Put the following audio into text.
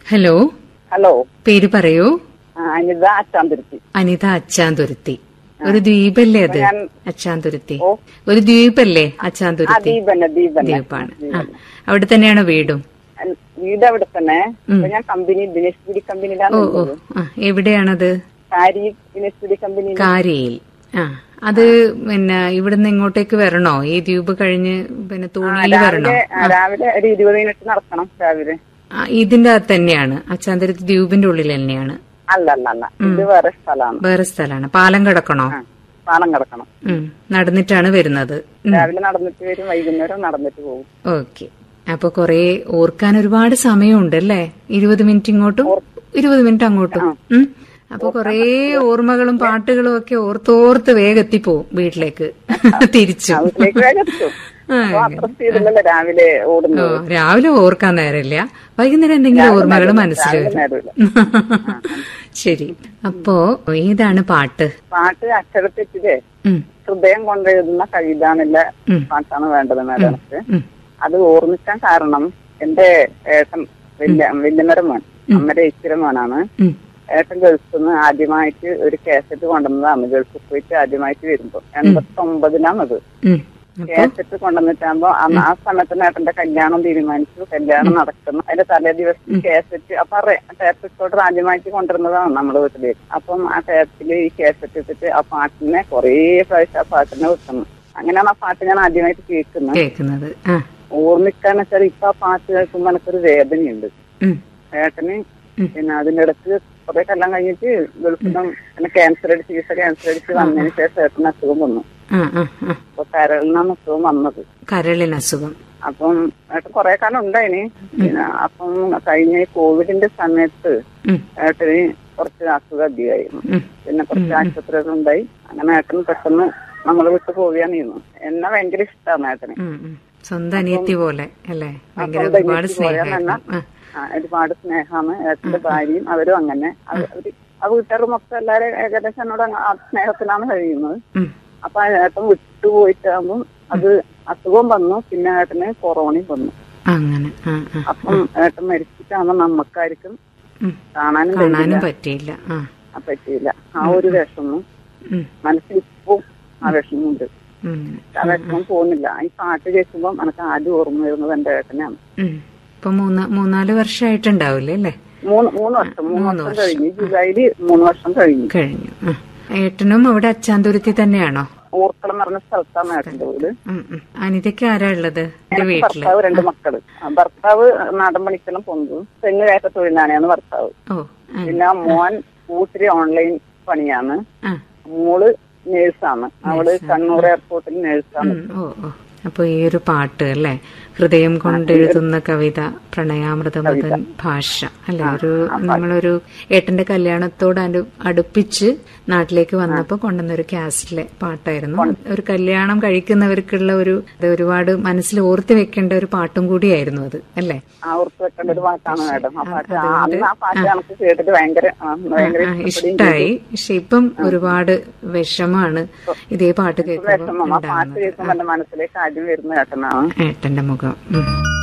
Hello hello പേര് പറയൂ ആ, അനിത അച്ചാന്തിരുത്തി അനിത അച്ചാന്തുരുത്തി ഒരു ദ്വീപല്ലേ അത് ഞാൻ- അച്ചാന്തുരുത്തി ഓ. ഒരു ദ്വീപല്ലേ ആ അച്ചാന്തുരുത്തി ദീപന്നെ ദീപന്നെ ദ്വീപാണ് ആ അവിടെ തന്നെയാണോ വീടും അൽ- വീട് അവിടെ തന്നെ ഇപ്പൊ ഞാൻ കമ്പനി ദിനേശ് പിടി കമ്പനിയിലാണ് ഓ ഓ ആ എവിടെയാണത് കാരി ദിനേശ് പിടി കമ്പനി കാരിയിൽ ആ അത് പിന്നെ ഇവിടുന്ന് ഇങ്ങോട്ടേക്ക് വരണോ ഈ ദ്വീപ് കഴിഞ്ഞ് പിന്നെ തോണിയിൽ വരണോ രാവിലെ ആ, രാവിലെ ഒരു ഇരുപത് മിനിറ്റ് നടക്കണം രാവിലെ ആ, ഇതിന്റെ അകത്ത് തന്നെയാണ് അച്ചാന്തുരുത്തി ദ്വീപിന്റെ ഉള്ളിൽ തന്നെയാണ് അല്ല അല്ല അല്ല ഇത് വേറെ സ്ഥലമാണ് വേറെ സ്ഥലമാണ് പാലം കിടക്കണോ ആ പാലം കിടക്കണം ഉം നടന്നിട്ടാണ് വരുന്നത് രാവിലെ നടന്നിട്ട് വരും വൈകുന്നേരം നടന്നിട്ട് പോകും ഓക്കെ അപ്പൊ കൊറേ ഓർക്കാൻ ഒരുപാട് സമയമുണ്ട് അല്ലേ ഇരുപത് മിനിറ്റ് ഇങ്ങോട്ടും ഇരുപത് മിനിറ്റ് അങ്ങോട്ടും ഉം. അപ്പൊ കൊറേ ഓർമ്മകളും പാട്ടുകളും ഒക്കെ ഓർത്തോർത്ത് വേഗം എത്തിപ്പോവും വീട്ടിലേക്ക് തിരിച്ചു വീട്ടിലേക്ക് വേഗം എത്തും അപ്പൊ അത്ര സ്പീഡിലല്ലേ രാവിലെ ഓ ഓടുന്നത് രാവിലെ ഓർക്കാൻ നേരമില്ല വൈകുന്നേരം എന്തെങ്കിലും ഓർമ്മകൾ മനസ്സിൽ രാവിലെ വരും നേരമില്ല ശരി അപ്പോ ഏതാണ് പാട്ട് പാട്ട് അക്ഷരത്തെറ്റില്ലേ ഉം, ഹൃദയം കൊണ്ടെഴുതുന്ന കവിത എന്നുള്ള ഉം. പാട്ടാണ് വേണ്ടത് മേഡം എനിക്ക് ഉം, അത് ഓർമ്മിക്കാൻ കാരണം എന്റെ ഏട്ടൻ വല്യ വല്യമ്മര മോൻ അമ്മയുടെ ഇച്ചിര മോനാണ് ഉം, ഏട്ടൻ ഗൾഫിൽ നിന്ന് ആദ്യമായിട്ട് ഒരു കേസറ്റ് കൊണ്ടുവന്നതാണ് ഗൾഫിൽ പോയിട്ട് ആദ്യമായിട്ട് വരുമ്പോ എൺപത്തി ഒമ്പതിലാണത് ഉം. അപ്പൊ കേസറ്റ് കൊണ്ടുവന്നിട്ടാകുമ്പോ അന്ന് ആ സമയത്ത് ഏട്ടന്റെ കല്യാണം തീരുമാനിച്ചു കല്യാണം നടക്കുന്നു അതിന്റെ തലേ ദിവസം കേസറ്റ് അപ്പൊ ടേപ്പ് റെക്കോർഡർ ആദ്യമായിട്ട് കൊണ്ടുവരുന്നതാണ് നമ്മുടെ വീട്ടിലേക്ക് അപ്പം ആ ടേപ്പില് ഈ കേസറ്റ് ഇട്ടിട്ട് ആ പാട്ടിനെ കുറേ പ്രാവശ്യം ആ പാട്ടിനെ വെക്കുന്നു അങ്ങനെയാണ് ആ പാട്ട് ഞാൻ ആദ്യമായിട്ട് കേൾക്കുന്നത് കേക്കുന്നത് ആ ഓർമ്മിക്കാന്ന് വെച്ചാൽ ഇപ്പൊ ആ പാട്ട് കേൾക്കുമ്പോ എനിക്കൊരു വേദനയുണ്ട് ഉം, ഏട്ടന് പിന്നെ അതിന്റെ ഇടക്ക് കുറെ കൊല്ലം കഴിഞ്ഞിട്ട് ഗൾഫിൽ നിന്ന് പിന്നെ ക്യാൻസർ അടിച്ച് ചികിത്സ ക്യാൻസർ അടിച്ച് വന്നതിന് ശേഷം ഏട്ടന് അസുഖം വന്നു ആ ആ ആ അപ്പൊ കരളിനാണ് അസുഖം വന്നത് കരളിന് അസുഖം അപ്പം ഏട്ടൻ കുറെ കാലം ഉണ്ടായിന് പിന്നെ അപ്പം കഴിഞ്ഞ ഈ കോവിഡിന്റെ സമയത്ത് ഉം, ഏട്ടന് കുറച്ച് അസുഖം അധികമായിരുന്നു ഉം, പിന്നെ കുറച്ച് ആശുപത്രികൾ ഉണ്ടായി അങ്ങനെ ഏട്ടൻ പെട്ടെന്ന് നമ്മളെ വിട്ട് പോവുകയായിരുന്നു എന്നെ ഭയങ്കര ഇഷ്ടമാണ് ഏട്ടന് ഉം, ഉം. സ്വന്തം അനിയത്തി പോലെ അല്ലേ ഭയങ്കര സ്വന്തം ഒരുപാട് അനിയത്തി പോലെ സ്നേഹമായിരുന്നു തന്നെ. ആ, ആ, ഒരുപാട് സ്നേഹമാണ് ഏട്ടന്റെ ഭാര്യയും അവരും അങ്ങനെ അവ- അവര് ആ വീട്ടുകാരും ഒക്കെ എല്ലാവരും ഏകദേശം എന്നോട് അങ്ങ് ആ സ്നേഹത്തിലാണ് കഴിയുന്നത് ഉം, അപ്പൊ ആ ഏട്ടൻ വിട്ടുപോയിട്ടാകുമ്പോൾ അത് അസുഖം വന്നു പിന്നെ ഏട്ടന് കൊറോണയും വന്നു അങ്ങനെ ആ ആ അപ്പം ഏട്ടൻ മരിച്ചിട്ടാകുമ്പോ നമുക്കായിരിക്കും ഉം. കാണാനും കാണാനും കഴിയില്ല പറ്റിയില്ല ആ ആ പറ്റിയില്ല ആ ഒരു വിഷമം ഉം, മനസ്സിൽ ഇപ്പം ആ വിഷമമുണ്ട് ഉം, ആ വിഷമം പോകുന്നില്ല ഈ പാട്ട് കേൾക്കുമ്പോൾ എനിക്ക് ആദ്യം ഓർമ്മ വരുന്നത് എന്റെ ഏട്ടനാണ് ഉം. ഇപ്പൊ മൂന്ന് മൂന്നാല് വർഷമായിട്ടുണ്ടാവില്ലേ അല്ലേ മൂന്ന് മൂന്ന് വർഷം മൂന്ന് വർഷം കഴിഞ്ഞു ജൂലൈയില് മൂന്ന് വർഷം കഴിഞ്ഞു കഴിഞ്ഞു ആ. ഏട്ടനും അവിടെ അച്ചാന്തുരുത്തി തന്നെയാണോ ഊർക്കളം എന്ന് പറഞ്ഞ സ്ഥലത്താണ് ഏട്ടന്റെ വീട് ഉം, ഉം. അനിതയ്ക്ക് ആരാ ഉള്ളത് എന്റെ എനിക്ക് വീട്ടില് ഭർത്താവ് രണ്ട് മക്കള് ആ, ഭർത്താവ് നാടൻ പണിക്കെല്ലാം പൊന്തും തെങ്ങ് കയറ്റ തൊഴിലാളിയാണ് ഭർത്താവ് ഓ ആ, പിന്നെ മോൻ കൂട്ടിരി ഓൺലൈൻ പണിയാണ് ആ. മോള് നേഴ്സാണ് അവള് കണ്ണൂർ എയർപോർട്ടിൽ നേഴ്സാണ് ഉം, ഓ ഓ അപ്പൊ ഈ ഒരു പാട്ട് അല്ലേ ഹൃദയം കൊണ്ടെഴുതുന്ന കവിത പ്രണയാമൃതമതൻ ഭാഷ അല്ലെ ഒരു നമ്മളൊരു ഏട്ടന്റെ കല്യാണത്തോട് അനു അടുപ്പിച്ച് നാട്ടിലേക്ക് വന്നപ്പോ കൊണ്ടുവന്ന ഒരു കാസ്റ്റിലെ പാട്ടായിരുന്നു ഒരു കല്യാണം കഴിക്കുന്നവർക്കുള്ള ഒരു അത് ഒരുപാട് മനസ്സിൽ ഓർത്ത് വെക്കേണ്ട ഒരു പാട്ടും കൂടിയായിരുന്നു അത് അല്ലേ ആ ഓർത്ത് വെക്കേണ്ട ഒരു പാട്ടാണ് മേഡം ആ പാട്ട് ആ, അന്ന് ആ പാട്ട് നമുക്ക് കേട്ടിട്ട് ഭയങ്കര ആ, ഭയങ്കര ആ, ഇഷ്ടപ്പെടുകയും ഇഷ്ടായി പക്ഷെ ഇപ്പം ഒരുപാട് വിഷമാണ് ഇതേ പാട്ട് കേൾക്കുമ്പോൾ വിഷമം ആ പാട്ട് കേൾക്കുമ്പോൾ എന്റെ മനസ്സിലേക്ക് ആദ്യം വരുന്ന ഏട്ടനാണ് ഏട്ടന്റെ മുഖം ഉം.